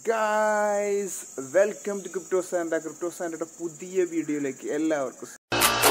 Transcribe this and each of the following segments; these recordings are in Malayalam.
Guys welcome to Crypto Santa Crypto സാൻഡയുടെ പുതിയ വീഡിയോയിലേക്ക് എല്ലാവർക്കും സ്വാഗതം.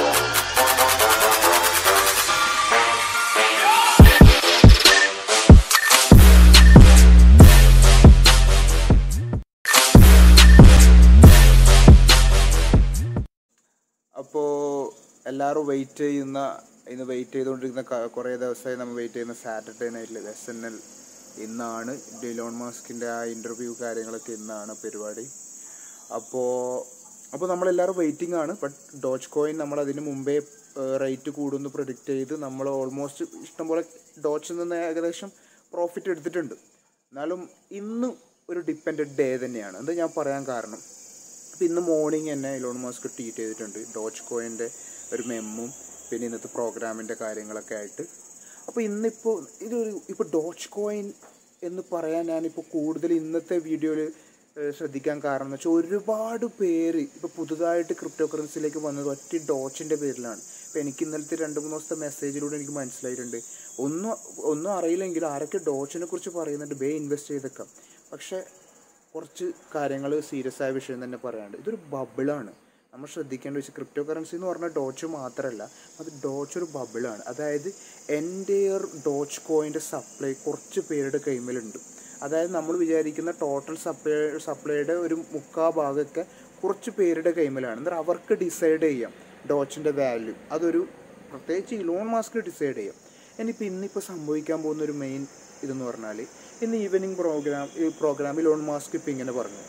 അപ്പോൾ എല്ലാവരും വെയിറ്റ് ചെയ്യുന്ന ഇന്ന് വെയിറ്റ് ചെയ്തുകൊണ്ടിരിക്കുന്ന ക- കുറേ ദിവസമായി നമ്മൾ വെയിറ്റ് ചെയ്യുന്ന സാറ്റർഡേ നൈറ്റിൽ എസ് എൻ എൽ ഇന്നാണ് ഡിലോൺ മാസ്കിൻ്റെ ആ ഇൻ്റർവ്യൂ കാര്യങ്ങളൊക്കെ ഇന്നാണ് പരിപാടി അപ്പോൾ അപ്പോൾ നമ്മളെല്ലാവരും വെയിറ്റിംഗ് ആണ് ബട്ട് ഡോച്ച് കോയിൻ നമ്മൾ അതിന് മുമ്പേ റേറ്റ് കൂടുമെന്ന് പ്രൊഡിക്റ്റ് ചെയ്ത് നമ്മൾ ഓൾമോസ്റ്റ് ഇഷ്ടംപോലെ ഡോച്ചിൽ നിന്ന് ഏകദേശം പ്രോഫിറ്റ് എടുത്തിട്ടുണ്ട് എന്നാലും ഇന്ന് ഒരു ഡിപ്പെൻഡഡ് ഡേ തന്നെയാണ് എന്താ ഞാൻ പറയാൻ കാരണം അപ്പോൾ ഇന്ന് മോർണിംഗ് തന്നെ ഇലോൺ മാസ്ക് ട്വീറ്റ് ചെയ്തിട്ടുണ്ട് ഡോച്ച് കോയിൻ്റെ ഒരു മെമ്മും പിന്നെ ഇന്നത്തെ പ്രോഗ്രാമിൻ്റെ കാര്യങ്ങളൊക്കെ ആയിട്ട് അപ്പോൾ ഇന്നിപ്പോൾ ഇതൊരു ഇപ്പോൾ ഡോച്ച് കോയിൻ എന്ന് പറയാൻ ഞാനിപ്പോൾ കൂടുതൽ ഇന്നത്തെ വീഡിയോയിൽ ശ്രദ്ധിക്കാൻ കാരണം എന്ന് വെച്ചാൽ ഒരുപാട് പേര് ഇപ്പോൾ പുതുതായിട്ട് ക്രിപ്റ്റോ കറൻസിയിലേക്ക് വന്നത് ഒറ്റ ഡോച്ചിൻ്റെ പേരിലാണ് ഇപ്പോൾ എനിക്ക് ഇന്നലത്തെ രണ്ട് മൂന്ന് ദിവസത്തെ മെസ്സേജിലൂടെ എനിക്ക് മനസ്സിലായിട്ടുണ്ട് ഒന്നും ഒന്നും അറിയില്ലെങ്കിൽ ആരൊക്കെ ഡോച്ചിനെ കുറിച്ച് പറയുന്നുണ്ട് ബേ ഇൻവെസ്റ്റ് ചെയ്തേക്കാം പക്ഷേ കുറച്ച് കാര്യങ്ങൾ സീരിയസ് ആയ വിഷയം തന്നെ പറയാണ്ട് ഇതൊരു ബബിളാണ് നമ്മൾ ശ്രദ്ധിക്കേണ്ട വെച്ചാൽ ക്രിപ്റ്റോ കറൻസി എന്ന് പറഞ്ഞാൽ ഡോച്ച് മാത്രമല്ല അത് ഡോച്ച് ഒരു ബബിളാണ് അതായത് എൻറ്റയർ ഡോച്ച് കോയിൻ്റെ സപ്ലൈ കുറച്ച് പേരുടെ കൈമേലുണ്ട് അതായത് നമ്മൾ വിചാരിക്കുന്ന ടോട്ടൽ സപ്ലൈ സപ്ലൈയുടെ ഒരു മുക്കാ ഭാഗമൊക്കെ കുറച്ച് പേരുടെ കൈമേലാണ് എന്നാൽ അവർക്ക് ഡിസൈഡ് ചെയ്യാം ഡോച്ചിൻ്റെ വാല്യൂ അതൊരു പ്രത്യേകിച്ച് ഇലോൺ മാസ്ക് ഡിസൈഡ് ചെയ്യാം ഇനിയിപ്പോൾ ഇന്നിപ്പോൾ സംഭവിക്കാൻ പോകുന്ന ഒരു മെയിൻ ഇതെന്ന് പറഞ്ഞാൽ ഇന്ന് ഈവനിങ് പ്രോഗ്രാം ഈ പ്രോഗ്രാമിൽ ഇലോൺ മാസ്ക് ഇപ്പം ഇങ്ങനെ പറഞ്ഞു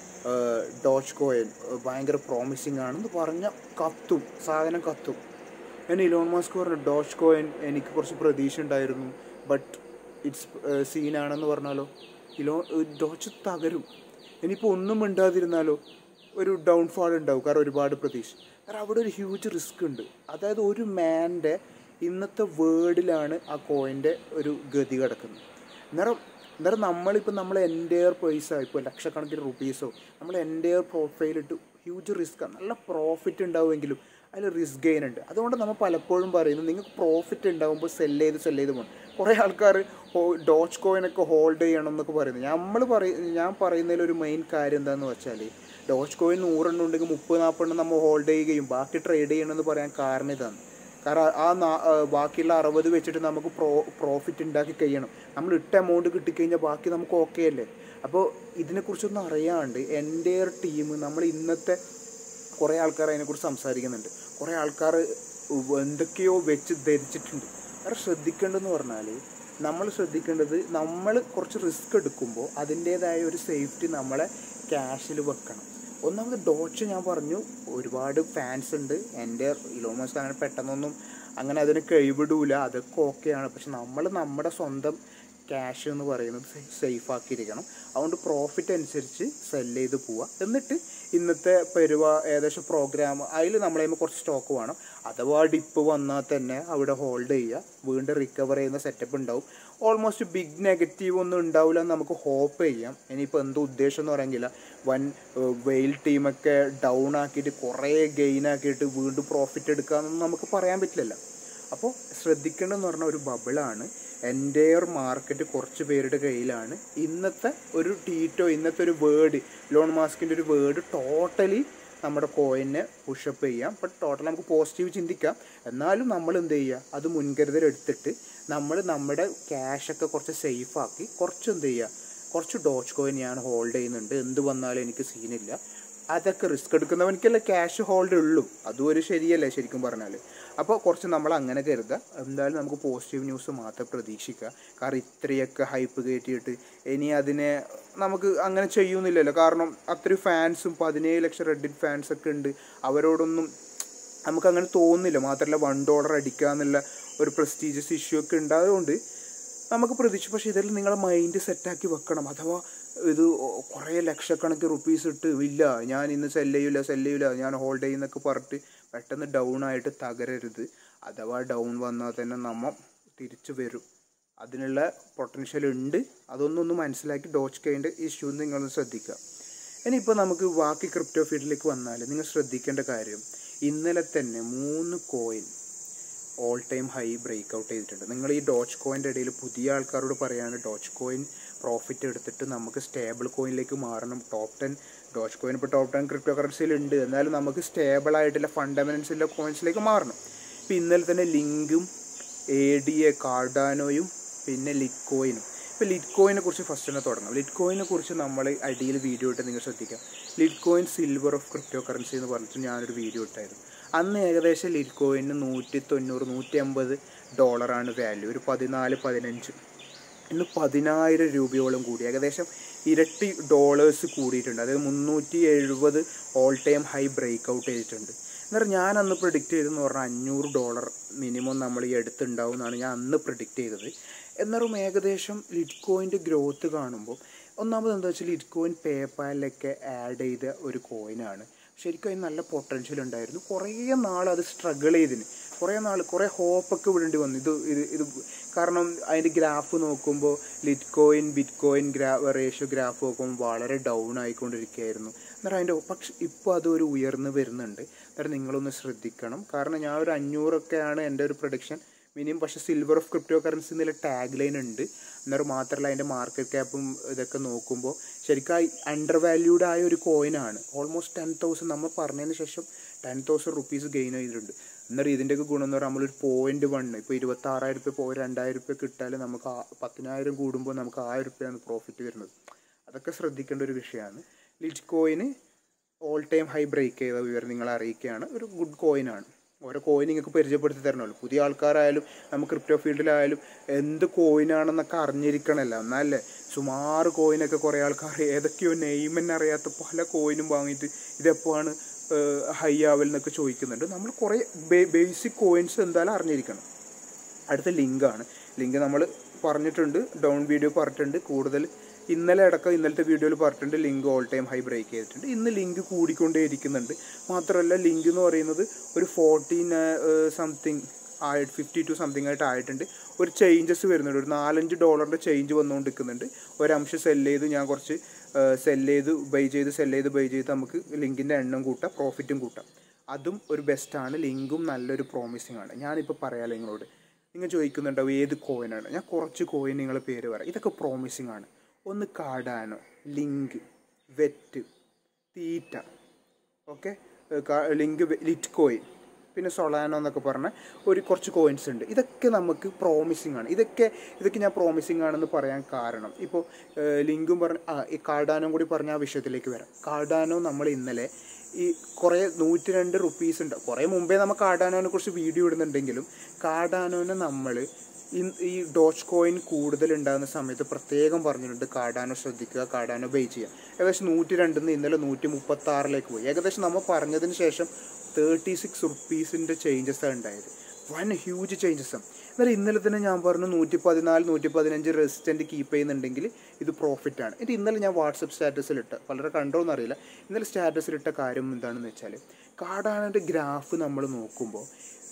ഡോച്ച് കോയൻ ഭയങ്കര പ്രോമിസിങ് ആണെന്ന് പറഞ്ഞ കത്തും സാധനം കത്തും ഞാൻ ഇലോൺ മാസ്ക് പറഞ്ഞു ഡോച്ച് കോയൻ എനിക്ക് കുറച്ച് പ്രതീക്ഷ ഉണ്ടായിരുന്നു ബട്ട് ഇറ്റ്സ് സീനാണെന്ന് പറഞ്ഞാലോ ഇലോ ഡോച്ച് തകരും ഇനിയിപ്പോൾ ഒന്നും മിണ്ടാതിരുന്നാലോ ഒരു ഡൗൺഫാൾ ഉണ്ടാവും കാരണം ഒരുപാട് പ്രതീക്ഷ കാരണം അവിടെ ഒരു ഹ്യൂജ് റിസ്ക് ഉണ്ട് അതായത് ഒരു മാൻ്റെ ഇന്നത്തെ വേർഡിലാണ് ആ കോയിൻ്റെ ഒരു ഗതി കിടക്കുന്നത് അന്നേരം അന്നേരം നമ്മളിപ്പോൾ നമ്മൾ എൻ്റെയർ പൈസ ഇപ്പോൾ ലക്ഷക്കണക്കിന് റുപ്പീസോ നമ്മൾ എൻ്റെയർ പ്രൊഫൈലിട്ട് ഹ്യൂജ് റിസ്ക് നല്ല പ്രോഫിറ്റ് ഉണ്ടാവുമെങ്കിലും അതിൽ റിസ്ക് ഗെയിൻ ഉണ്ട് അതുകൊണ്ട് നമ്മൾ പലപ്പോഴും പറയുന്നു നിങ്ങൾക്ക് പ്രോഫിറ്റ് ഉണ്ടാകുമ്പോൾ സെല്ല് ചെയ്ത് സെല്ല് ചെയ്ത് പോകണം കുറേ ആൾക്കാർ ഡോച്ച് കോയിനൊക്കെ ഹോൾഡ് ചെയ്യണം എന്നൊക്കെ പറയുന്നു നമ്മൾ പറയും ഞാൻ പറയുന്നതിൽ ഒരു മെയിൻ കാര്യം എന്താണെന്ന് വെച്ചാൽ ഡോച്ച് കോയിൻ നൂറെണ്ണം ഉണ്ടെങ്കിൽ മുപ്പത് നാൽപ്പതെണ്ണം നമ്മൾ ഹോൾഡ് ചെയ്യുകയും ബാക്കി ട്രേഡ് ചെയ്യണമെന്ന് പറയാൻ കാരണം ഇതാണ് കാരണം ആ നാ- ആ ബാക്കിയുള്ള അറുപത് വെച്ചിട്ട് നമുക്ക് പ്രോ പ്രോഫിറ്റ് ഉണ്ടാക്കി കഴിയണം നമ്മൾ ഇട്ട എമൗണ്ട് കിട്ടിക്കഴിഞ്ഞാൽ ബാക്കി നമുക്ക് ഓക്കെ അല്ലേ അപ്പോൾ ഇതിനെക്കുറിച്ചൊന്നും അറിയാണ്ട് എൻ്റെ ടീം നമ്മൾ ഇന്നത്തെ കുറേ ആൾക്കാർ അതിനെക്കുറിച്ച് സംസാരിക്കുന്നുണ്ട് കുറേ ആൾക്കാർ എന്തൊക്കെയോ വെച്ച് ധരിച്ചിട്ടുണ്ട് അത് ശ്രദ്ധിക്കേണ്ടതെന്ന് പറഞ്ഞാൽ നമ്മൾ ശ്രദ്ധിക്കേണ്ടത് നമ്മൾ കുറച്ച് റിസ്ക് എടുക്കുമ്പോൾ അതിൻ്റേതായ ഒരു സേഫ്റ്റി നമ്മളെ ക്യാഷിൽ വെക്കണം ഒന്നാമത് ഡോച്ച് ഞാൻ പറഞ്ഞു ഒരുപാട് ഫാൻസ് ഉണ്ട് എൻ്റെ ഇലോമോസ് അങ്ങനെ പെട്ടെന്നൊന്നും അങ്ങനെ അതിന് കഴിവിടൂല അതൊക്കെ ഓക്കെയാണ് പക്ഷെ നമ്മൾ നമ്മുടെ സ്വന്തം ക്യാഷ് എന്ന് പറയുന്നത് സേഫ് ആക്കിയിരിക്കണം അതുകൊണ്ട് പ്രോഫിറ്റ് അനുസരിച്ച് സെല്ല് ചെയ്ത് പോവുക എന്നിട്ട് ഇന്നത്തെ പരിപാ ഏകദേശം പ്രോഗ്രാം അതിൽ നമ്മളെ കുറച്ച് സ്റ്റോക്ക് വേണം അഥവാ ഡിപ്പ് വന്നാൽ തന്നെ അവിടെ ഹോൾഡ് ചെയ്യുക വീണ്ടും റിക്കവർ ചെയ്യുന്ന സെറ്റപ്പ് ഉണ്ടാവും ഓൾമോസ്റ്റ് ബിഗ് നെഗറ്റീവ് ഒന്നും ഉണ്ടാവില്ല എന്ന് നമുക്ക് ഹോപ്പ് ചെയ്യാം ഇനിയിപ്പോൾ എന്തോ ഉദ്ദേശം എന്ന് പറയുന്നില്ല വൻ വെയിൽ ടീമൊക്കെ ഡൗൺ ആക്കിയിട്ട് കുറേ ഗെയിൻ ആക്കിയിട്ട് വീണ്ടും പ്രോഫിറ്റ് എടുക്കാമെന്നൊന്നും നമുക്ക് പറയാൻ പറ്റില്ലല്ലോ അപ്പോൾ ശ്രദ്ധിക്കേണ്ടതെന്ന് പറഞ്ഞാൽ ഒരു ബബിളാണ് എൻ്റെയർ മാർക്കറ്റ് കുറച്ച് പേരുടെ കയ്യിലാണ് ഇന്നത്തെ ഒരു ടീറ്റോ ഇന്നത്തെ ഒരു വേർഡ് ലോൺ മാസ്കിൻ്റെ ഒരു വേർഡ് ടോട്ടലി നമ്മുടെ കോയിനെ പുഷപ്പ് ചെയ്യാം ബട്ട് ടോട്ടൽ നമുക്ക് പോസിറ്റീവ് ചിന്തിക്കാം എന്നാലും നമ്മൾ എന്ത് ചെയ്യുക അത് മുൻകരുതൽ എടുത്തിട്ട് നമ്മൾ നമ്മുടെ ക്യാഷൊക്കെ കുറച്ച് സേഫ് ആക്കി കുറച്ച് എന്ത് ചെയ്യുക കുറച്ച് ഡോച്ച് കോയിൻ ഞാൻ ഹോൾഡ് ചെയ്യുന്നുണ്ട് എന്ത് വന്നാലും എനിക്ക് സീനില്ല അതൊക്കെ റിസ്ക് എടുക്കുന്നവനിക്കല്ലേ ക്യാഷ് ഹോൾഡ് ഉള്ളൂ അതും ഒരു ശരിയല്ലേ ശരിക്കും പറഞ്ഞാൽ അപ്പോൾ കുറച്ച് നമ്മൾ അങ്ങനെ കരുതുക എന്തായാലും നമുക്ക് പോസിറ്റീവ് ന്യൂസ് മാത്രം പ്രതീക്ഷിക്കുക കാരണം ഇത്രയൊക്കെ ഹൈപ്പ് കയറ്റിയിട്ട് ഇനി അതിനെ നമുക്ക് അങ്ങനെ ചെയ്യുന്നില്ലല്ലോ കാരണം അത്രയും ഫാൻസും പതിനേഴ് ലക്ഷം റെഡിറ്റ് ഫാൻസ് ഒക്കെ ഉണ്ട് അവരോടൊന്നും നമുക്ക് അങ്ങനെ തോന്നുന്നില്ല മാത്രമല്ല വൺ ഡോളർ അടിക്കുക എന്നുള്ള ഒരു പ്രസ്റ്റീജിയസ് ഇഷ്യൂ ഒക്കെ ഉണ്ടായതുകൊണ്ട് നമുക്ക് പ്രതീക്ഷ പക്ഷേ ഇതിൽ നിങ്ങളെ മൈൻഡ് സെറ്റാക്കി വെക്കണം അഥവാ ഇത് കുറേ ലക്ഷക്കണക്കിന് റുപ്പീസ് ഇട്ട് ഇല്ല ഞാൻ ഇന്ന് സെല്ല് ചെയ്യില്ല സെല്ല് ചെയ്യില്ല ഞാൻ ഹോൾഡ് ചെയ്യുന്നൊക്കെ പറഞ്ഞിട്ട് പെട്ടെന്ന് ഡൗൺ ആയിട്ട് തകരരുത് അഥവാ ഡൗൺ വന്നാൽ തന്നെ നമ്മ തിരിച്ചു വരും അതിനുള്ള പൊട്ടൻഷ്യൽ ഉണ്ട് അതൊന്നും ഒന്ന് മനസ്സിലാക്കി ഡോച്ച് കൈൻ്റെ ഇഷ്യൂ നിങ്ങളൊന്ന് ശ്രദ്ധിക്കുക ഇനിയിപ്പോൾ നമുക്ക് ബാക്കി ക്രിപ്റ്റോ ഫീൽഡിലേക്ക് വന്നാൽ നിങ്ങൾ ശ്രദ്ധിക്കേണ്ട കാര്യം ഇന്നലെ തന്നെ മൂന്ന് coin all time high break out ചെയ്തിട്ടുണ്ട് നിങ്ങൾ ഈ ഡോച്ച് കോയിൻ്റെ ഇടയിൽ പുതിയ ആൾക്കാരോട് പറയാണ് ഡോച്ച് കോയിൻ പ്രോഫിറ്റ് എടുത്തിട്ട് നമുക്ക് സ്റ്റേബിൾ കോയിനിലേക്ക് മാറണം ടോപ്പ് ടെൻ ഡോച്ച് കോയിൻ ഇപ്പോൾ ടോപ്പ് ടെൻ ക്രിപ്റ്റോ കറൻസിയിൽ ഉണ്ട് എന്നാലും നമുക്ക് സ്റ്റേബിൾ ആയിട്ടുള്ള ഫണ്ടമെൻസിൻ്റെ കോയിൻസിലേക്ക് മാറണം ഇപ്പോൾ ഇന്നലെ തന്നെ ലിങ്കും എ ഡി എ കാർഡാനോയും പിന്നെ ലിറ്റ് കോയിനും ഇപ്പോൾ ലിറ്റ് കോയിനെ കുറിച്ച് ഫസ്റ്റ് തന്നെ തുടങ്ങാം ലിറ്റ് കോയിനെ കുറിച്ച് നമ്മൾ അടിയിൽ വീഡിയോ ഇട്ട് നിങ്ങൾ ശ്രദ്ധിക്കാം Litecoin silver of cryptocurrency എന്ന് പറഞ്ഞിട്ട് ഞാനൊരു വീഡിയോ ഇട്ടായിരുന്നു അന്ന് ഏകദേശം ലിറ്റ് കോയിന് നൂറ്റി തൊണ്ണൂറ് നൂറ്റി അമ്പത് ഡോളറാണ് വാല്യൂ ഒരു പതിനാല് പതിനഞ്ച് ഇന്ന് പതിനായിരം രൂപയോളം കൂടി ഏകദേശം ഇരട്ടി ഡോളേഴ്സ് കൂടിയിട്ടുണ്ട് അതായത് മുന്നൂറ്റി എഴുപത് all time high break out ചെയ്തിട്ടുണ്ട് എന്നാൽ ഞാൻ അന്ന് പ്രിഡിക്റ്റ് ചെയ്തെന്ന് പറഞ്ഞാൽ അഞ്ഞൂറ് ഡോളർ മിനിമം നമ്മൾ ഈ അടുത്തുണ്ടാവും എന്നാണ് ഞാൻ അന്ന് പ്രിഡിക്റ്റ് ചെയ്തത് എന്നാലും ഏകദേശം ലിറ്റ് കോയിൻ്റെ ഗ്രോത്ത് കാണുമ്പോൾ ഒന്നാമത് എന്താ വെച്ചാൽ ലിറ്റ് കോയിൻ പേപ്പാലിലൊക്കെ ആഡ് ചെയ്ത ഒരു കോയിനാണ് ശരിക്കും അതിന് നല്ല പൊട്ടൻഷ്യൽ ഉണ്ടായിരുന്നു കുറേ നാൾ അത് സ്ട്രഗിൾ ചെയ്തിന് കുറേ നാൾ കുറേ ഹോപ്പൊക്കെ വിടേണ്ടി വന്നു ഇത് ഇത് ഇത് കാരണം അതിൻ്റെ ഗ്രാഫ് നോക്കുമ്പോൾ ലിറ്റ് കോയിൻ ബിറ്റ് കോയിൻ ഗ്രാ റേഷ്യോ ഗ്രാഫ് നോക്കുമ്പോൾ വളരെ ഡൗൺ ആയിക്കൊണ്ടിരിക്കുകയായിരുന്നു എന്നാൽ അതിൻ്റെ പക്ഷെ ഇപ്പോൾ അതൊരു ഉയർന്നു വരുന്നുണ്ട് അന്നേരം നിങ്ങളൊന്ന് ശ്രദ്ധിക്കണം കാരണം ഞാൻ ഒരു അഞ്ഞൂറൊക്കെയാണ് എൻ്റെ ഒരു പ്രൊഡിക്ഷൻ മിനിമം പക്ഷേ സിൽവർ ഓഫ് ക്രിപ്റ്റോ കറൻസി എന്നുള്ള ടാഗ് ലൈൻ ഉണ്ട് അന്നേരം മാത്രമല്ല അതിൻ്റെ മാർക്കറ്റ് ക്യാപ്പും ഇതൊക്കെ നോക്കുമ്പോൾ ശരിക്കും അണ്ടർ വാല്യൂഡ് ആയ ഒരു കോയിനാണ് ഓൾമോസ്റ്റ് ടെൻ തൗസൻഡ് നമ്മൾ പറഞ്ഞതിന് ശേഷം ടെൻ തൗസൻഡ് റുപ്പീസ് ഗെയിൻ ചെയ്തിട്ടുണ്ട് അന്നേരം ഇതിൻ്റെയൊക്കെ ഗുണം എന്ന് പറഞ്ഞാൽ നമ്മളൊരു പോയിന്റ് വൺ ഇപ്പോൾ ഇരുപത്താറായിരം റുപ്യ പോയി രണ്ടായിരം റുപ്യ കിട്ടാൽ നമുക്ക് ആ പത്തിനായിരം കൂടുമ്പോൾ നമുക്ക് ആയിരം റുപ്യാണ് പ്രോഫിറ്റ് വരുന്നത് അതൊക്കെ ശ്രദ്ധിക്കേണ്ട ഒരു വിഷയമാണ് ലിറ്റ് കോയിന് ഓൾ ടൈം ഹൈ ബ്രേക്ക് ചെയ്ത വിവരം നിങ്ങളെ അറിയിക്കുകയാണ് ഒരു ഗുഡ് കോയിനാണ് ഓരോ കോയിൻ നിങ്ങൾക്ക് പരിചയപ്പെടുത്തി തരണമല്ലോ പുതിയ ആൾക്കാരായാലും നമുക്ക് ക്രിപ്റ്റോ ഫീൽഡിലായാലും എന്ത് കോയിനാണെന്നൊക്കെ അറിഞ്ഞിരിക്കണമല്ലോ എന്നാലേ സുമാറ് കോയിനൊക്കെ കുറേ ആൾക്കാർ ഏതൊക്കെയോ നെയിം തന്നെ അറിയാത്ത പല കോയിനും വാങ്ങിയിട്ട് ഇതെപ്പോഴാണ് ഹൈ ആവൽ എന്നൊക്കെ ചോദിക്കുന്നുണ്ട് നമ്മൾ കുറേ ബേസിക് കോയിൻസ് എന്തായാലും അറിഞ്ഞിരിക്കണം അടുത്ത ലിങ്കാണ് ലിങ്ക് നമ്മൾ പറഞ്ഞിട്ടുണ്ട് ഡൗൺ വീഡിയോ പറഞ്ഞിട്ടുണ്ട് കൂടുതൽ ഇന്നലെ അടക്കം ഇന്നലത്തെ വീഡിയോയിൽ പറഞ്ഞിട്ടുണ്ട് link all time high break ചെയ്തിട്ടുണ്ട് ഇന്ന് ലിങ്ക് കൂടിക്കൊണ്ടേ ഇരിക്കുന്നുണ്ട് മാത്രമല്ല ലിങ്ക് എന്ന് പറയുന്നത് ഒരു ഫോർട്ടീൻ സംതിങ് ആയിട്ട് ഫിഫ്റ്റി ടു സംതിങ് ആയിട്ട് ആയിട്ടുണ്ട് ഒരു ചേഞ്ചസ് വരുന്നുണ്ട് ഒരു നാലഞ്ച് ഡോളറിൻ്റെ ചേഞ്ച് വന്നുകൊണ്ടിരിക്കുന്നുണ്ട് ഒരംശം സെല്ല് ചെയ്ത് ഞാൻ കുറച്ച് സെല്ല് ചെയ്ത് ബൈ ചെയ്ത് സെല്ല് ചെയ്ത് ബൈ ചെയ്ത് നമുക്ക് ലിങ്കിൻ്റെ എണ്ണം കൂട്ടാം പ്രോഫിറ്റും കൂട്ടാം അതും ഒരു ബെസ്റ്റാണ് ലിങ്കും നല്ലൊരു പ്രോമിസിങ് ആണ് ഞാനിപ്പോൾ പറയാമല്ലോ നിങ്ങളോട് നിങ്ങൾ ചോദിക്കുന്നുണ്ടാവും ഏത് കോയിനാണ് ഞാൻ കുറച്ച് കോയിൻ നിങ്ങളെ പേര് പറയാം ഇതൊക്കെ പ്രോമിസിങ് ആണ് ഒന്ന് Cardano link VET theta okay link Litecoin പിന്നെ സൊളാനോ എന്നൊക്കെ പറഞ്ഞ ഒരു കുറച്ച് കോയിൻസ് ഉണ്ട് ഇതൊക്കെ നമുക്ക് പ്രോമിസിങ് ആണ് ഇതൊക്കെ ഇതൊക്കെ ഞാൻ പ്രോമിസിങ് ആണെന്ന് പറയാൻ കാരണം ഇപ്പോൾ ലിങ്കും പറഞ്ഞ ആ ഈ കാർഡാനോ കൂടി പറഞ്ഞ ആ വിഷയത്തിലേക്ക് വരാം കാർഡാനോ നമ്മൾ ഇന്നലെ ഈ കുറേ നൂറ്റി രണ്ട് റുപ്പീസ് ഉണ്ട് കുറേ മുമ്പേ നമ്മൾ കാർഡാനോനെ കുറിച്ച് വീഡിയോ ഇടുന്നുണ്ടെങ്കിലും കാർഡാനോനെ നമ്മൾ ഈ ഡോച്ച് കോയിൻ കൂടുതൽ ഉണ്ടാകുന്ന സമയത്ത് പ്രത്യേകം പറഞ്ഞിട്ടുണ്ട് കാർഡാനോ ശ്രദ്ധിക്കുക കാർഡാനോ ബൈ ചെയ്യുക ഏകദേശം നൂറ്റി രണ്ടിൽ നിന്ന് ഇന്നലെ നൂറ്റി മുപ്പത്തി ആറിലേക്ക് പോയി ഏകദേശം നമ്മൾ പറഞ്ഞതിന് ശേഷം തേർട്ടി സിക്സ് റുപ്പീസിൻ്റെ ചേഞ്ചസാണ് ഉണ്ടായത് വൺ ഹ്യൂജ് ചേഞ്ചസാണ് എന്നാൽ ഇന്നലെ തന്നെ ഞാൻ പറഞ്ഞു നൂറ്റി പതിനാല് നൂറ്റി പതിനഞ്ച് റെസിസ്റ്റൻറ്റ് കീപ്പ് ചെയ്യുന്നുണ്ടെങ്കിൽ ഇത് പ്രോഫിറ്റാണ് എന്നിട്ട് ഇന്നലെ ഞാൻ വാട്സപ്പ് സ്റ്റാറ്റസിലിട്ട് പലരെ കണ്ടോ എന്നറിയില്ല ഇന്നലെ സ്റ്റാറ്റസിലിട്ട കാര്യം എന്താണെന്ന് വെച്ചാൽ കാർഡാനോൻ്റെ ഗ്രാഫ് നമ്മൾ നോക്കുമ്പോൾ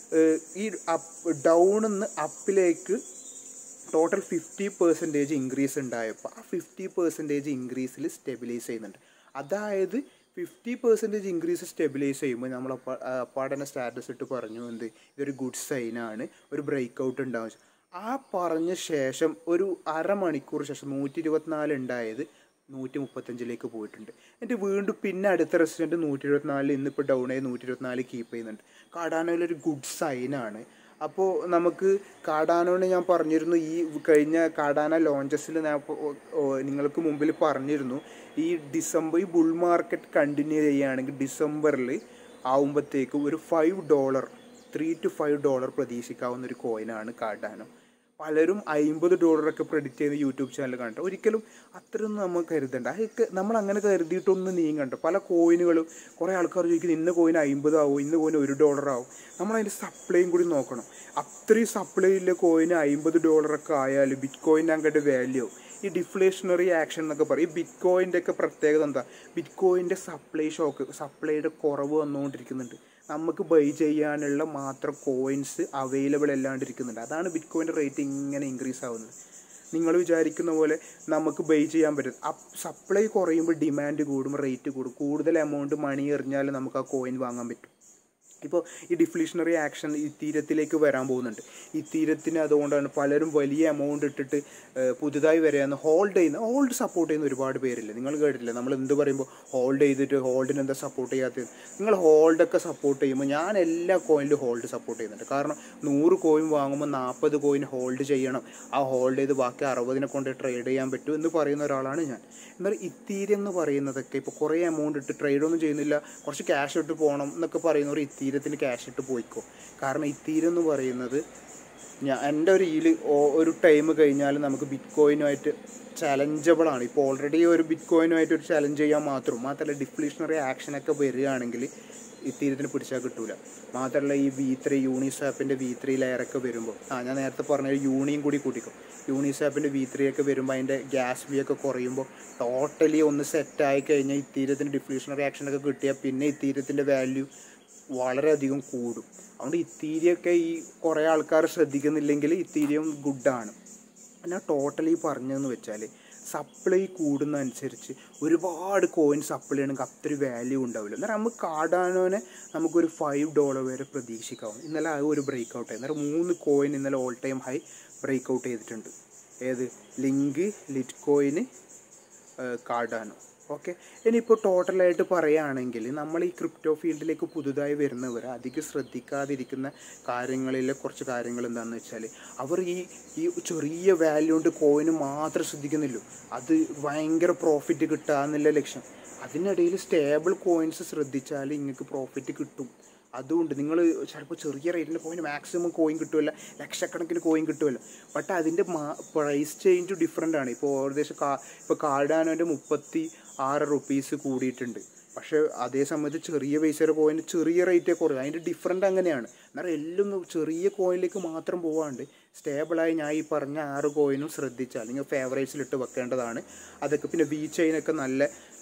ഈ അപ്പ് ഡൗണിൽ നിന്ന് അപ്പിലേക്ക് ടോട്ടൽ ഫിഫ്റ്റി പെർസെൻറ്റേജ് ഇൻക്രീസ് ഉണ്ടായപ്പോൾ ആ ഫിഫ്റ്റി പെർസെൻറ്റേജ് ഇൻക്രീസിൽ സ്റ്റെബിലൈസ് ചെയ്യുന്നുണ്ട് അതായത് ഫിഫ്റ്റി പെർസെൻറ്റേജ് ഇൻക്രീസ് സ്റ്റെബിലൈസ് ചെയ്യുമ്പോൾ നമ്മൾ അപ്പാടനെ സ്റ്റാറ്റസ് ഇട്ട് പറഞ്ഞു എന്ത് ഇതൊരു ഗുഡ് സൈനാണ് ഒരു ബ്രേക്ക് ഔട്ട് ഉണ്ടാവും ആ പറഞ്ഞ ശേഷം ഒരു അരമണിക്കൂർ ശേഷം നൂറ്റി ഇരുപത്തിനാല് ഉണ്ടായത് നൂറ്റി മുപ്പത്തഞ്ചിലേക്ക് പോയിട്ടുണ്ട് എന്നിട്ട് വീണ്ടും പിന്നെ അടുത്ത റെസിഡൻറ്റ് നൂറ്റി ഇരുപത്തിനാലിൽ ഇന്നിപ്പോൾ ഡൗൺ ആയി നൂറ്റി ഇരുപത്തിനാല് കീപ്പ് ചെയ്യുന്നുണ്ട് കാടാനോയിലൊരു ഗുഡ് സൈനാണ് അപ്പോൾ നമുക്ക് കാടാനോന് ഞാൻ പറഞ്ഞിരുന്നു ഈ കഴിഞ്ഞ കാടാന ലോഞ്ചസിൽ ഞാൻ നിങ്ങൾക്ക് മുമ്പിൽ പറഞ്ഞിരുന്നു ഈ ഡിസംബർ ഈ ബുൾ മാർക്കറ്റ് കണ്ടിന്യൂ ചെയ്യുകയാണെങ്കിൽ ഡിസംബറിൽ ആവുമ്പോഴത്തേക്കും ഒരു five dollar three two five dollar പ്രതീക്ഷിക്കാവുന്ന ഒരു കോയിനാണ് കാർഡാനോ പലരും അമ്പത് ഡോളറൊക്കെ പ്രെഡിക്റ്റ് ചെയ്ത് യൂട്യൂബ് ചാനൽ കണ്ടു ഒരിക്കലും അത്രയൊന്നും നമ്മൾ കരുതണ്ട അതൊക്കെ നമ്മൾ അങ്ങനെ കരുതിയിട്ടൊന്നും നീങ്ങണ്ട പല കോയിനുകളും കുറേ ആൾക്കാർ ചോദിക്കുന്നത് ഇന്ന കോയിൻ അമ്പത് ആവും ഇന്ന കോയിൻ ഒരു ഡോളർ ആവും നമ്മൾ അതിൻ്റെ സപ്ലൈയും കൂടി നോക്കണം അത്രയും സപ്ലൈ ഇല്ല കോയിന് അമ്പത് ഡോളറൊക്കെ ആയാലും ബിറ്റ് കോയിൻ അങ്ങോട്ട് വാല്യൂ ആവും ഈ ഡിഫ്ലേഷണറി ആക്ഷൻ എന്നൊക്കെ പറയും ഈ ബിറ്റ് കോയിൻ്റെ ഒക്കെ പ്രത്യേകത എന്താ ബിറ്റ് കോയിൻ്റെ സപ്ലൈ ഷോക്ക് സപ്ലൈയുടെ കുറവ് വന്നുകൊണ്ടിരിക്കുന്നുണ്ട് നമുക്ക് ബൈ ചെയ്യാനുള്ള മാത്രം കോയിൻസ് അവൈലബിൾ അല്ലാണ്ടിരിക്കുന്നുണ്ട് അതാണ് ബിറ്റ് കോയിൻ്റെ റേറ്റ് ഇങ്ങനെ ഇൻക്രീസ് ആവുന്നത് നിങ്ങൾ വിചാരിക്കുന്ന പോലെ നമുക്ക് ബൈ ചെയ്യാൻ പറ്റും അപ്പ് സപ്ലൈ കുറയുമ്പോൾ ഡിമാൻഡ് കൂടും റേറ്റ് കൂടും കൂടുതൽ എമൗണ്ട് മണി എറിഞ്ഞാൽ നമുക്ക് ആ കോയിൻ വാങ്ങാൻ പറ്റും ഇപ്പോൾ ഈ ഡിഫ്ലീഷണറി ആക്ഷൻ ഈ തീരത്തിലേക്ക് വരാൻ പോകുന്നുണ്ട് ഈ തീരത്തിന് അതുകൊണ്ടാണ് പലരും വലിയ എമൗണ്ട് ഇട്ടിട്ട് ഏഹ്, പുതുതായി വരികയെന്ന് ഹോൾഡ് ചെയ്യുന്ന ഹോൾഡ് സപ്പോർട്ട് ചെയ്യുന്ന ഒരുപാട് പേരില്ല നിങ്ങൾ കേട്ടില്ല നമ്മൾ എന്ത് പറയുമ്പോൾ ഹോൾഡ് ചെയ്തിട്ട് ഹോൾഡിന് എന്താ സപ്പോർട്ട് ചെയ്യാത്തത് നിങ്ങൾ ഹോൾഡൊക്കെ സപ്പോർട്ട് ചെയ്യുമ്പോൾ ഞാൻ എല്ലാ കോയിനിലും ഹോൾഡ് സപ്പോർട്ട് ചെയ്യുന്നുണ്ട് കാരണം നൂറ് കോയിൻ വാങ്ങുമ്പോൾ നാൽപ്പത് കോയിൻ ഹോൾഡ് ചെയ്യണം ആ ഹോൾഡ് ചെയ്ത് ബാക്കി അറുപതിനെ കൊണ്ട് ട്രേഡ് ചെയ്യാൻ പറ്റും എന്ന് പറയുന്ന ഒരാളാണ് ഞാൻ എന്നാൽ ഇത്തീരം എന്ന് പറയുന്നതൊക്കെ ഇപ്പോൾ കുറേ എമൗണ്ട് ഇട്ട് ട്രേഡ് ഒന്നും ചെയ്യുന്നില്ല കുറച്ച് ക്യാഷ് ഇട്ട് പോകണം എന്നൊക്കെ പറയുന്നവർ ഇത്തീരത്തിന് ക്യാഷ് ഇട്ട് പോയിക്കോ കാരണം ഇത്തീരം എന്ന് പറയുന്നത് ഞാൻ എൻ്റെ ഒരു ഇതിൽ ഒരു ടൈം കഴിഞ്ഞാൽ നമുക്ക് ബിറ്റ് കോയിനുമായിട്ട് ചലഞ്ചബിൾ ആണ് ഇപ്പോൾ ഓൾറെഡി ഒരു ബിറ്റ് കോയിനുമായിട്ട് ഒരു ചലഞ്ച് ചെയ്യാൻ മാത്രം മാത്രമല്ല ഡിഫ്ലീഷണറി ആക്ഷനൊക്കെ വരികയാണെങ്കിൽ ഇത്തീരത്തിന് പിടിച്ചാൽ കിട്ടൂല മാത്രമല്ല ഈ വി ത്രീ യൂണിസാപ്പിൻ്റെ വി ത്രീ ലെയറൊക്കെ വരുമ്പോൾ ആ ഞാൻ നേരത്തെ പറഞ്ഞ ഒരു യൂണിയും കൂടി കൂട്ടിക്കും യൂണിസാപ്പിൻ്റെ വി ത്രീ ഒക്കെ വരുമ്പോൾ അതിൻ്റെ ഗ്യാസ് ബി ഒക്കെ കുറയുമ്പോൾ ടോട്ടലി ഒന്ന് സെറ്റായി കഴിഞ്ഞാൽ ഇത്തീരത്തിന് ഡിഫ്ലീഷണറി ആക്ഷനൊക്കെ കിട്ടിയാൽ പിന്നെ ഇത്തീരത്തിൻ്റെ വാല്യൂ വളരെയധികം കൂടും അതുകൊണ്ട് ഇത്തീരിയൊക്കെ ഈ കുറേ ആൾക്കാർ ശ്രദ്ധിക്കുന്നില്ലെങ്കിൽ ഇത്തീരിയം ഗുഡാണ് ഞാൻ ടോട്ടലി പറഞ്ഞതെന്ന് വെച്ചാൽ സപ്ലൈ കൂടുന്നതനുസരിച്ച് ഒരുപാട് കോയിൻ സപ്ലൈ ആണെങ്കിൽ അത്ര വാല്യൂ ഉണ്ടാവില്ല എന്നാൽ നമുക്ക് കാർഡാനോനെ നമുക്കൊരു ഫൈവ് ഡോളർ വരെ പ്രതീക്ഷിക്കാവും ഇന്നലെ ആ ഒരു ബ്രേക്ക് ഔട്ട് അന്നേരം മൂന്ന് കോയിൻ ഇന്നലെ all time high break out ചെയ്തിട്ടുണ്ട് ഏത് ലിങ്ക് ലിറ്റ് കോയിന് കാർഡാനോ ഓക്കെ ഇനിയിപ്പോൾ ടോട്ടലായിട്ട് പറയുകയാണെങ്കിൽ നമ്മൾ ഈ ക്രിപ്റ്റോ ഫീൽഡിലേക്ക് പുതുതായി വരുന്നവർ അധികം ശ്രദ്ധിക്കാതിരിക്കുന്ന കാര്യങ്ങളിലെ കുറച്ച് കാര്യങ്ങൾ എന്താണെന്ന് വെച്ചാൽ അവർ ഈ ഈ ചെറിയ വാല്യൂ കൊണ്ട് കോയിന് മാത്രം ശ്രദ്ധിക്കുന്നില്ലല്ലോ അത് ഭയങ്കര പ്രോഫിറ്റ് കിട്ടുക എന്നുള്ള ലക്ഷ്യം അതിനിടയിൽ സ്റ്റേബിൾ കോയിൻസ് ശ്രദ്ധിച്ചാൽ നിങ്ങൾക്ക് പ്രോഫിറ്റ് കിട്ടും അതുകൊണ്ട് നിങ്ങൾ ചിലപ്പോൾ ചെറിയ റേറ്റിന് കോയിൻ മാക്സിമം കോയിൻ കിട്ടുമല്ല ലക്ഷക്കണക്കിന് കോയിൻ കിട്ടുമല്ലോ ബട്ട് അതിൻ്റെ പ്രൈസ് ചേഞ്ച് ഡിഫറെൻ്റ് ആണ് ഇപ്പോൾ ഏകദേശം കാ ഇപ്പോൾ കാർഡാനോൻ്റെ മുപ്പത്തി ആറ് റുപ്പീസ് കൂടിയിട്ടുണ്ട് പക്ഷേ അതേ സമയത്ത് ചെറിയ പൈസയുടെ കോയിന് ചെറിയ റേറ്റേ കുറയും അതിൻ്റെ ഡിഫറെൻ്റ് അങ്ങനെയാണ് എന്നാൽ എല്ലാം ചെറിയ കോയിനിലേക്ക് മാത്രം പോവാണ്ട് സ്റ്റേബിളായി ഞാൻ ഈ പറഞ്ഞ ആറ് കോയിനും ശ്രദ്ധിച്ചാൽ നിങ്ങൾ ഫേവറേറ്റ്സിലിട്ട് വെക്കേണ്ടതാണ് അതൊക്കെ പിന്നെ വി ചെയിനൊക്കെ നല്ല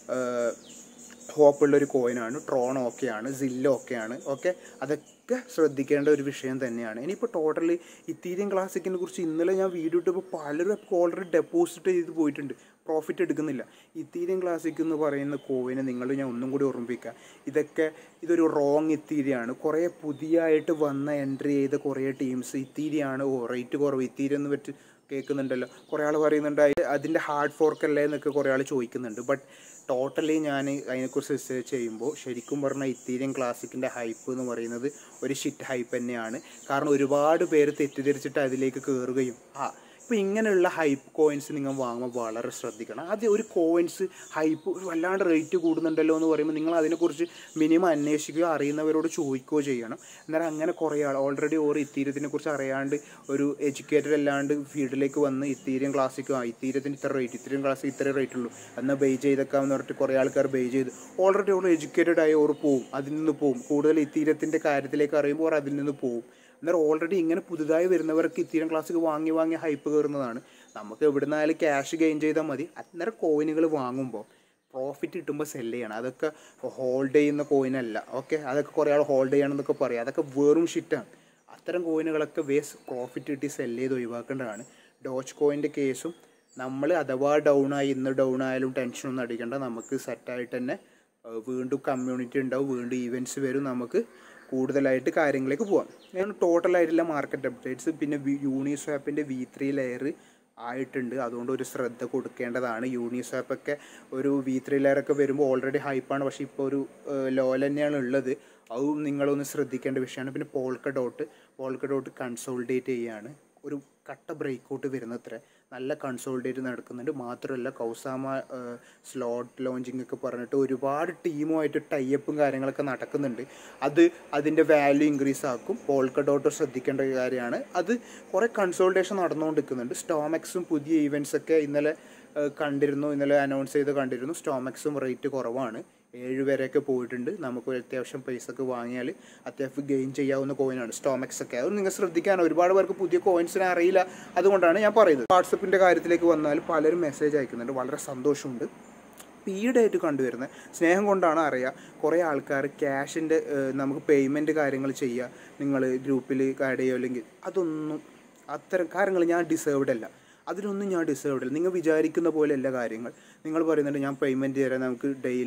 ഹോപ്പുള്ള ഒരു കോയിനാണ് ട്രോൺ ഓക്കെയാണ് സില്ലോ ഒക്കെയാണ് ഓക്കെ അതൊക്കെ ശ്രദ്ധിക്കേണ്ട ഒരു വിഷയം തന്നെയാണ് ഇനിയിപ്പോൾ ടോട്ടലി ഇത്തീരിയം ക്ലാസിക്കിനെ കുറിച്ച് ഇന്നലെ ഞാൻ വീഡിയോ ഇട്ടപ്പോൾ പലരും ഓൾറെഡി ഡെപ്പോസിറ്റ് ചെയ്ത് പോയിട്ടുണ്ട് പ്രോഫിറ്റ് എടുക്കുന്നില്ല ഇത്തീരിയം ക്ലാസിക് എന്ന് പറയുന്ന കോയിനെ നിങ്ങൾ ഞാൻ ഒന്നും കൂടി ഓർമ്മിപ്പിക്കുക ഇതൊക്കെ ഇതൊരു റോങ് ഇത്തീരിയാണ് കുറേ പുതിയതായിട്ട് വന്ന എൻട്രി ചെയ്ത കുറേ ടീംസ് ഇത്തീരിയാണ് ഓ റേറ്റ് കുറവ് ഇത്തീരി എന്ന് പറ്റി കേൾക്കുന്നുണ്ടല്ലോ കുറേ ആൾ പറയുന്നുണ്ട് "അത് അതിൻ്റെ ഹാർഡ് ഫോർക്ക് അല്ലേ എന്നൊക്കെ കുറേ ആൾ ചോദിക്കുന്നുണ്ട് ബട്ട് ടോട്ടലി ഞാൻ അതിനെക്കുറിച്ച് റിസർച്ച് ചെയ്യുമ്പോൾ ശരിക്കും പറഞ്ഞാൽ ഇത്തീരിയം ക്ലാസിക്കിൻ്റെ ഹൈപ്പ് എന്ന് പറയുന്നത് ഒരു ഷിറ്റ് ഹൈപ്പ് തന്നെയാണ് കാരണം ഒരുപാട് പേര് തെറ്റിദ്ധരിച്ചിട്ട് അതിലേക്ക് കയറുകയും ആ ഇപ്പോൾ ഇങ്ങനെയുള്ള ഹൈപ്പ് കോയിൻസ് നിങ്ങൾ വാങ്ങുമ്പോൾ വളരെ ശ്രദ്ധിക്കണം ആദ്യം ഒരു കോയിൻസ് ഹൈപ്പ് വല്ലാണ്ട് റേറ്റ് കൂടുന്നുണ്ടല്ലോ എന്ന് പറയുമ്പോൾ നിങ്ങൾ അതിനെക്കുറിച്ച് മിനിമം അന്വേഷിക്കുകയോ അറിയുന്നവരോട് ചോദിക്കുകയോ ചെയ്യണം എന്നാൽ അങ്ങനെ കുറേ ആൾ ഓൾറെഡി ഓരോ ഇത്തീരത്തിനെ കുറിച്ച് അറിയാണ്ട് ഒരു എഡ്യൂക്കേറ്റഡ് അല്ലാണ്ട് ഫീൽഡിലേക്ക് വന്ന് ഇത്തീരിയം ക്ലാസ്സിക്ക് ആ ഇത്തീരത്തിന് ഇത്ര റേറ്റ് ഇത്തീരിയം ക്ലാസ് ഇത്ര റേറ്റ് ഉള്ളൂ എന്നാൽ ബേ ചെയ്തേക്കാമെന്ന് പറഞ്ഞിട്ട് കുറേ ആൾക്കാർ ബേ ചെയ്ത് ഓൾറെഡി ഓർ എഡ്യൂക്കേറ്റഡ് ആയി ഓർ പോവും അതിൽ നിന്ന് പോവും കൂടുതൽ ഇത്തീരത്തിൻ്റെ കാര്യത്തിലേക്ക് അറിയുമ്പോൾ ഓർ അതിൽ നിന്ന് പോവും എന്നാൽ ഓൾറെഡി ഇങ്ങനെ പുതുതായി വരുന്നവർക്ക് ഇത്തരം ക്ലാസ്സിൽ വാങ്ങി വാങ്ങി ഹൈപ്പ് കയറുന്നതാണ് നമുക്ക് എവിടുന്നായാലും ക്യാഷ് ഗെയിൻ ചെയ്താൽ മതി അന്നേരം കോയിനുകൾ വാങ്ങുമ്പോൾ പ്രോഫിറ്റ് കിട്ടുമ്പോൾ സെല്ല് ചെയ്യണം അതൊക്കെ ഹോൾഡ് ചെയ്യുന്ന കോയിനല്ല ഓക്കെ അതൊക്കെ കുറേ ആൾ ഹോൾഡ് ചെയ്യണം എന്നൊക്കെ പറയും അതൊക്കെ വെറും ഷിറ്റാണ് അത്തരം കോയിനുകളൊക്കെ വേസ് പ്രോഫിറ്റ് കിട്ടി സെല്ല് ചെയ്ത് ഒഴിവാക്കേണ്ടതാണ് ഡോച്ച് കോയിൻ്റെ കേസും നമ്മൾ അഥവാ ഡൗൺ ആയി ഇന്ന് ഡൗൺ ആയാലും ടെൻഷനൊന്നും അടിക്കേണ്ട നമുക്ക് സെറ്റായിട്ട് തന്നെ ഏഹ് വീണ്ടും കമ്മ്യൂണിറ്റി ഉണ്ടാവും വീണ്ടും ഈവൻറ്റ്സ് വരും നമുക്ക് കൂടുതലായിട്ട് കാര്യങ്ങളിലേക്ക് പോവാം ഞാൻ ടോട്ടലായിട്ടുള്ള മാർക്കറ്റ് അപ്ഡേറ്റ്സ് പിന്നെ യൂണിസ്വാപ്പിൻ്റെ വി ത്രീ ലെയർ ആയിട്ടുണ്ട് അതുകൊണ്ട് ഒരു ശ്രദ്ധ കൊടുക്കേണ്ടതാണ് യൂണിസ്വാപ്പൊക്കെ ഒരു വി ത്രീ ലെയറൊക്കെ വരുമ്പോൾ ഓൾറെഡി ഹൈപ്പാണ് പക്ഷേ ഇപ്പോൾ ഒരു ലോൽ തന്നെയാണ് ഉള്ളത് അതും നിങ്ങളൊന്ന് ശ്രദ്ധിക്കേണ്ട വിഷയമാണ് പിന്നെ Polkadot Polkadot consolidate ചെയ്യുകയാണ് ഒരു കട്ട ബ്രേക്ക് ഔട്ട് വരുന്നത്ര നല്ല കൺസോൾഡേറ്റ് നടക്കുന്നുണ്ട് മാത്രമല്ല കൗസാമ സ്ലോട്ട് ലോഞ്ചിങ് ഒക്കെ പറഞ്ഞിട്ട് ഒരുപാട് ടീമുമായിട്ട് ടൈപ്പും കാര്യങ്ങളൊക്കെ നടക്കുന്നുണ്ട് അത് അതിൻ്റെ വാല്യൂ ഇൻക്രീസ് ആക്കും പോൾക്ക ഡോട്ട് ശ്രദ്ധിക്കേണ്ട ഒരു കാര്യമാണ് അത് കുറേ കൺസോൾട്ടേഷൻ നടന്നുകൊണ്ടിരിക്കുന്നുണ്ട് സ്റ്റോമെക്സും പുതിയ ഈവൻറ്റ്സ് ഒക്കെ ഇന്നലെ ഏഹ്, കണ്ടിരുന്നു ഇന്നലെ അനൗൺസ് ചെയ്ത് കണ്ടിരുന്നു സ്റ്റോമെക്സും റേറ്റ് കുറവാണ് ഏഴ് വരെയൊക്കെ പോയിട്ടുണ്ട് നമുക്ക് ഒരു അത്യാവശ്യം പൈസ ഒക്കെ വാങ്ങിയാൽ അത്യാവശ്യം ഗെയിൻ ചെയ്യാവുന്ന കോയിനാണ് സ്റ്റോമെക്സ് ഒക്കെ അത് നിങ്ങൾ ശ്രദ്ധിക്കാൻ ഒരുപാട് പേർക്ക് പുതിയ കോയിൻസിനെ അറിയില്ല അതുകൊണ്ടാണ് ഞാൻ പറയുന്നത് വാട്സപ്പിൻ്റെ കാര്യത്തിലേക്ക് വന്നാൽ പലരും മെസ്സേജ് അയക്കുന്നുണ്ട് വളരെ സന്തോഷമുണ്ട് ഈയിടെയായിട്ട് കണ്ടുവരുന്നത് സ്നേഹം കൊണ്ടാണ് അറിയുക കുറേ ആൾക്കാർ ക്യാഷിൻ്റെ നമുക്ക് പേയ്മെൻറ്റ് കാര്യങ്ങൾ ചെയ്യുക നിങ്ങൾ ഗ്രൂപ്പിൽ ആഡ് ചെയ്യുക അല്ലെങ്കിൽ അതൊന്നും അത്തരം കാര്യങ്ങൾ ഞാൻ ഡിസേർവ്ഡ് അല്ല അതിനൊന്നും ഞാൻ ഡിസേർവ്ഡ് അല്ല നിങ്ങൾ വിചാരിക്കുന്ന പോലെയല്ല കാര്യങ്ങൾ നിങ്ങൾ പറയുന്നുണ്ട് ഞാൻ പേയ്മെൻറ്റ് തരാം നമുക്ക് ഡെയിലി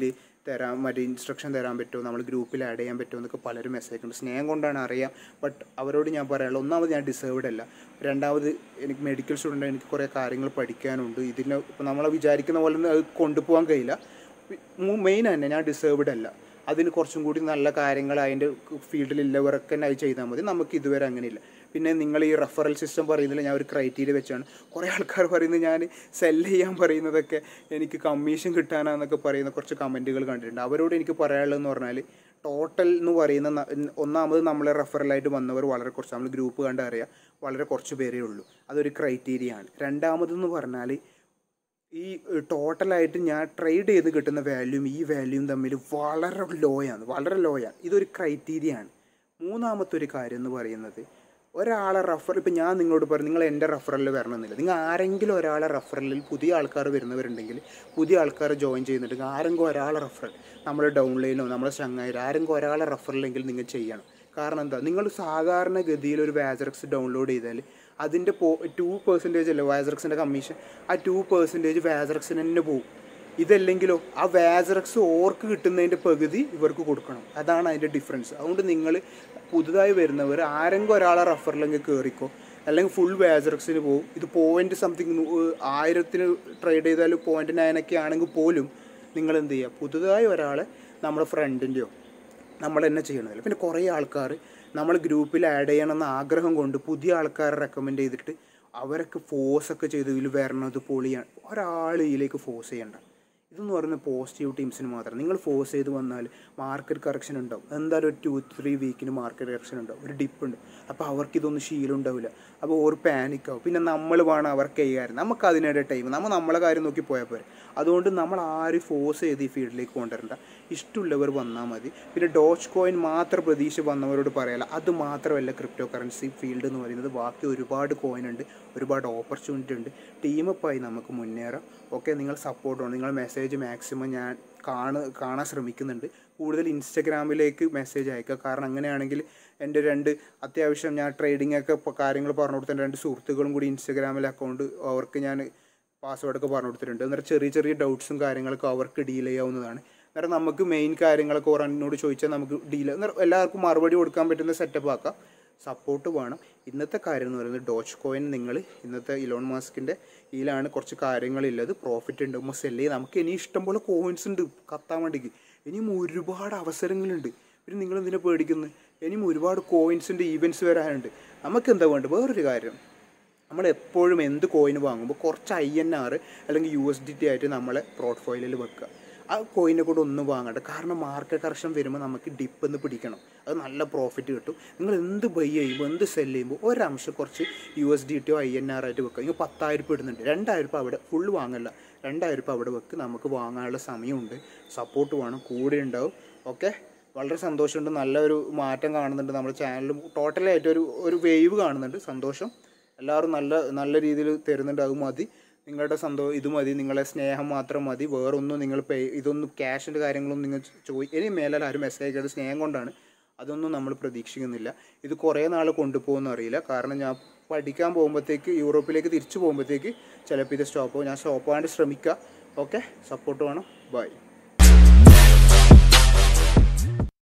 തരാൻ മറ്റേ ഇൻസ്ട്രക്ഷൻ തരാൻ പറ്റുമോ നമ്മൾ ഗ്രൂപ്പിൽ ആഡ് ചെയ്യാൻ പറ്റുമോ എന്നൊക്കെ പലരും മെസ്സേജ് ഉണ്ട് സ്നേഹം കൊണ്ടാണ് അറിയാം ബട്ട് അവരോട് ഞാൻ പറയാനുള്ളത് ഒന്നാമത് ഞാൻ ഡിസേർവ്ഡ് അല്ല രണ്ടാമത് എനിക്ക് മെഡിക്കൽ സ്റ്റുഡൻ്റ് എനിക്ക് കുറേ കാര്യങ്ങൾ പഠിക്കാനുണ്ട് ഇതിനെ ഇപ്പോൾ നമ്മളെ വിചാരിക്കുന്ന പോലെ ഒന്നും അത് കൊണ്ടുപോകാൻ കഴിയില്ല മെയിൻ തന്നെ ഞാൻ ഡിസേർവ്ഡ് അല്ല അതിന് കുറച്ചും കൂടി നല്ല കാര്യങ്ങൾ അതിൻ്റെ ഫീൽഡിലുള്ളവരൊക്കെ തന്നെ അത് ചെയ്താൽ മതി നമുക്ക് ഇതുവരെ അങ്ങനെയില്ല പിന്നെ നിങ്ങൾ ഈ റെഫറൽ സിസ്റ്റം പറയുന്നതിൽ ഞാൻ ഒരു ക്രൈറ്റീരിയ വെച്ചാണ് കുറേ ആൾക്കാർ പറയുന്നത് ഞാൻ സെല് ചെയ്യാൻ പറയുന്നതൊക്കെ എനിക്ക് കമ്മീഷൻ കിട്ടാനാന്നൊക്കെ പറയുന്ന കുറച്ച് കമൻറ്റുകൾ കണ്ടിട്ടുണ്ട് അവരോട് എനിക്ക് പറയാനുള്ളതെന്ന് പറഞ്ഞാൽ ടോട്ടൽ എന്ന് പറയുന്ന ന- ഒന്നാമത് നമ്മളെ റെഫറലായിട്ട് വന്നവർ വളരെ കുറച്ച് നമ്മൾ ഗ്രൂപ്പ് കണ്ട് അറിയാം വളരെ കുറച്ച് പേരേ ഉള്ളൂ അതൊരു ക്രൈറ്റീരിയ ആണ് രണ്ടാമതെന്ന് പറഞ്ഞാൽ ഈ ടോട്ടലായിട്ട് ഞാൻ ട്രേഡ് ചെയ്ത് കിട്ടുന്ന വാല്യൂം ഈ വാല്യൂം തമ്മിൽ വളരെ ലോയാണ് വളരെ ലോയാണ് ഇതൊരു ക്രൈറ്റീരിയ ആണ് മൂന്നാമത്തെ ഒരു കാര്യം എന്ന് പറയുന്നത് ഒരാളെ റെഫർ ഇപ്പം ഞാൻ നിങ്ങളോട് പറഞ്ഞു നിങ്ങൾ എൻ്റെ റെഫറലിൽ വരണമെന്നില്ല നിങ്ങൾ ആരെങ്കിലും ഒരാളെ റെഫറലിൽ പുതിയ ആൾക്കാർ വരുന്നവരുണ്ടെങ്കിൽ പുതിയ ആൾക്കാർ ജോയിൻ ചെയ്യുന്നുണ്ടെങ്കിൽ ആരെങ്കിലും ഒരാളെ റെഫറൽ നമ്മുടെ ഡൗൺലൈനോ നമ്മുടെ ചങ്ങായിരോ ആരെങ്കിലും ഒരാളെ റെഫറലെങ്കിൽ നിങ്ങൾ ചെയ്യണം കാരണം എന്താ നിങ്ങൾ സാധാരണഗതിയിൽ ഒരു വാസറക്സ് ഡൗൺലോഡ് ചെയ്താൽ അതിൻ്റെ പോ ടു പെർസെൻറ്റേജ് അല്ലേ വാസറക്സിൻ്റെ കമ്മീഷൻ ആ ടു പെർസെൻറ്റേജ് വാസറക്സിന് തന്നെ പോകും ഇതല്ലെങ്കിലോ ആ വാസറക്സ് ഓർക്ക് കിട്ടുന്നതിൻ്റെ പകുതി ഇവർക്ക് കൊടുക്കണം അതാണ് അതിൻ്റെ ഡിഫറൻസ് അതുകൊണ്ട് നിങ്ങൾ പുതുതായി വരുന്നവർ ആരെങ്കിലും ഒരാളെ റെഫറിലെങ്കിൽ കയറിക്കോ അല്ലെങ്കിൽ ഫുൾ വാസറക്സിന് പോകും ഇത് പോയിന്റ് സംതിങ് ആയിരത്തിന് ട്രേഡ് ചെയ്താൽ പോയിന്റ് നയനൊക്കെ ആണെങ്കിൽ പോലും നിങ്ങൾ എന്ത് ചെയ്യുക പുതുതായി ഒരാളെ നമ്മുടെ ഫ്രണ്ടിൻ്റെയോ നമ്മൾ തന്നെ ചെയ്യണമല്ലോ പിന്നെ കുറേ ആൾക്കാർ നമ്മൾ ഗ്രൂപ്പിൽ ആഡ് ചെയ്യണമെന്ന ആഗ്രഹം കൊണ്ട് പുതിയ ആൾക്കാരെ റെക്കമെൻഡ് ചെയ്തിട്ട് അവരൊക്കെ ഫോഴ്സ് ഒക്കെ ചെയ്ത് ഇതിൽ വരണത് പൊളിയാണ് ഒരാൾ ഇതിലേക്ക് ഫോഴ്സ് ചെയ്യണ്ട ഇതെന്ന് പറയുന്നത് പോസിറ്റീവ് ടീംസിന് മാത്രം നിങ്ങൾ ഫോഴ്സ് ചെയ്ത് വന്നാൽ മാർക്കറ്റ് കറക്ഷൻ ഉണ്ടാവും എന്തായാലും ഒരു ടു ത്രീ വീക്കിന് മാർക്കറ്റ് കറക്ഷൻ ഉണ്ടാവും ഒരു ഡിപ്പ് ഉണ്ട് അപ്പോൾ അവർക്ക് ഇതൊന്നും ശീലം ഉണ്ടാവില്ല അപ്പോൾ ഓർ പാനിക് ആവും പിന്നെ നമ്മൾ വേണം അവർക്ക് ചെയ്യാൻ നമുക്ക് അതിനിടെ ടൈം നമ്മൾ നമ്മളെ കാര്യം നോക്കി പോയാൽ പോരെ അതുകൊണ്ട് നമ്മൾ ആരും ഫോഴ്സ് ചെയ്ത് ഈ ഫീൽഡിലേക്ക് കൊണ്ടുവരണ്ട ഇഷ്ടമുള്ളവർ വന്നാൽ മതി പിന്നെ ഡോച്ച് കോയിൻ മാത്രം പ്രതീക്ഷ വന്നവരോട് പറയാല അത് മാത്രമല്ല ക്രിപ്റ്റോ കറൻസി ഫീൽഡ് എന്ന് പറയുന്നത് ബാക്കി ഒരുപാട് കോയിൻ ഉണ്ട് ഒരുപാട് ഓപ്പർച്യൂണിറ്റി ഉണ്ട് ടീമപ്പായി നമുക്ക് മുന്നേറാം ഓക്കെ നിങ്ങൾ സപ്പോർട്ട് വേണം നിങ്ങൾ മെസ്സേജ് മാക്സിമം ഞാൻ കാണു കാണാൻ ശ്രമിക്കുന്നുണ്ട് കൂടുതൽ ഇൻസ്റ്റഗ്രാമിലേക്ക് മെസ്സേജ് അയക്കുക കാരണം അങ്ങനെയാണെങ്കിൽ എൻ്റെ രണ്ട് അത്യാവശ്യം ഞാൻ ട്രേഡിംഗ് ഒക്കെ ഇപ്പോൾ കാര്യങ്ങൾ പറഞ്ഞു കൊടുത്ത എൻ്റെ രണ്ട് സുഹൃത്തുക്കളും കൂടി ഇൻസ്റ്റഗ്രാമിൽ അക്കൗണ്ട് അവർക്ക് ഞാൻ പാസ്വേഡൊക്കെ പറഞ്ഞു കൊടുത്തിട്ടുണ്ട് അന്നേരം ചെറിയ ചെറിയ ഡൗട്ട്സും കാര്യങ്ങളൊക്കെ അവർക്ക് ഡീൽ ചെയ്യാവുന്നതാണ് അന്നേരം നമുക്ക് മെയിൻ കാര്യങ്ങളൊക്കെ ഓർ എന്നോട് ചോദിച്ചാൽ നമുക്ക് ഡീൽ അന്നേരം എല്ലാവർക്കും മറുപടി കൊടുക്കാൻ പറ്റുന്ന സെറ്റപ്പ് ആക്കാം സപ്പോർട്ട് വേണം ഇന്നത്തെ കാര്യം എന്ന് പറയുന്നത് ഡോച്ച് കോയിൻ നിങ്ങൾ ഇന്നത്തെ ഇലോൺ മാസ്കിൻ്റെ ഇതിലാണ് കുറച്ച് കാര്യങ്ങളുള്ളത് പ്രോഫിറ്റ് ഉണ്ടാകുമ്പോൾ സെല്ല് ചെയ്ത് നമുക്ക് ഇനി ഇഷ്ടംപോലെ കോയിൻസ് ഉണ്ട് കത്താൻ വേണ്ടിക്ക് ഇനിയും ഒരുപാട് അവസരങ്ങളുണ്ട് പിന്നെ നിങ്ങൾ എന്തിനാ പേടിക്കുന്നത് ഇനിയും ഒരുപാട് കോയിൻസിൻ്റെ ഈവൻറ്റ്സ് വരാനുണ്ട് നമുക്ക് എന്താ വേണ്ടത് വേറൊരു കാര്യം നമ്മൾ എപ്പോഴും എന്ത് കോയിൻ വാങ്ങുമ്പോൾ കുറച്ച് ഐ എൻ ആർ അല്ലെങ്കിൽ യു എസ് ഡി ടി ആയിട്ട് നമ്മളെ പോർട്ട്ഫോയിലിൽ വെക്കുക ആ കോയിനെ കൂടെ ഒന്നും വാങ്ങണ്ട കാരണം മാർക്കറ്റ് കറക്ഷൻ വരുമ്പോൾ നമുക്ക് ഡിപ്പ് എന്ന് പിടിക്കണം അത് നല്ല പ്രോഫിറ്റ് കിട്ടും നിങ്ങൾ എന്ത് ബൈ ചെയ്യുമ്പോൾ എന്ത് സെല് ചെയ്യുമ്പോൾ ഒരംശം കുറച്ച് യു എസ് ഡി ടിയോ ഐ എൻ ആർ ആയിട്ട് വെക്കുക നിങ്ങൾ പത്തായിരം രൂപ ഇടുന്നുണ്ട് രണ്ടായിരം രൂപ അവിടെ ഫുൾ വാങ്ങല്ല രണ്ടായിരം രൂപ അവിടെ വെക്ക് നമുക്ക് വാങ്ങാനുള്ള സമയമുണ്ട് സപ്പോർട്ട് വേണം കൂടെ ഉണ്ടാവും ഓക്കെ വളരെ സന്തോഷമുണ്ട് നല്ലൊരു മാറ്റം കാണുന്നുണ്ട് നമ്മുടെ ചാനലും ടോട്ടലായിട്ട് ഒരു ഒരു വേവ് കാണുന്നുണ്ട് സന്തോഷം എല്ലാവരും നല്ല നല്ല രീതിയിൽ തരുന്നുണ്ട് അത് മതി നിങ്ങളുടെ സന്തോ ഇത് മതി നിങ്ങളെ സ്നേഹം മാത്രം മതി വേറൊന്നും നിങ്ങൾ പേ ഇതൊന്നും ക്യാഷിൻ്റെ കാര്യങ്ങളൊന്നും നിങ്ങൾ ചോദി ഇനി മേലാൽ ആരും മെസ്സേജ് അയക്കാതെ സ്നേഹം കൊണ്ടാണ് അതൊന്നും നമ്മൾ പ്രതീക്ഷിക്കുന്നില്ല ഇത് കുറേ നാൾ കൊണ്ടുപോകുമെന്ന് അറിയില്ല കാരണം ഞാൻ പഠിക്കാൻ പോകുമ്പോഴത്തേക്ക് യൂറോപ്പിലേക്ക് തിരിച്ചു പോകുമ്പോഴത്തേക്ക് ചിലപ്പോൾ ഇത് സ്റ്റോപ്പ് ഞാൻ സ്റ്റോപ്പ് ആകാണ്ട് ശ്രമിക്കുക ഓക്കെ സപ്പോർട്ട് വേണം ബൈ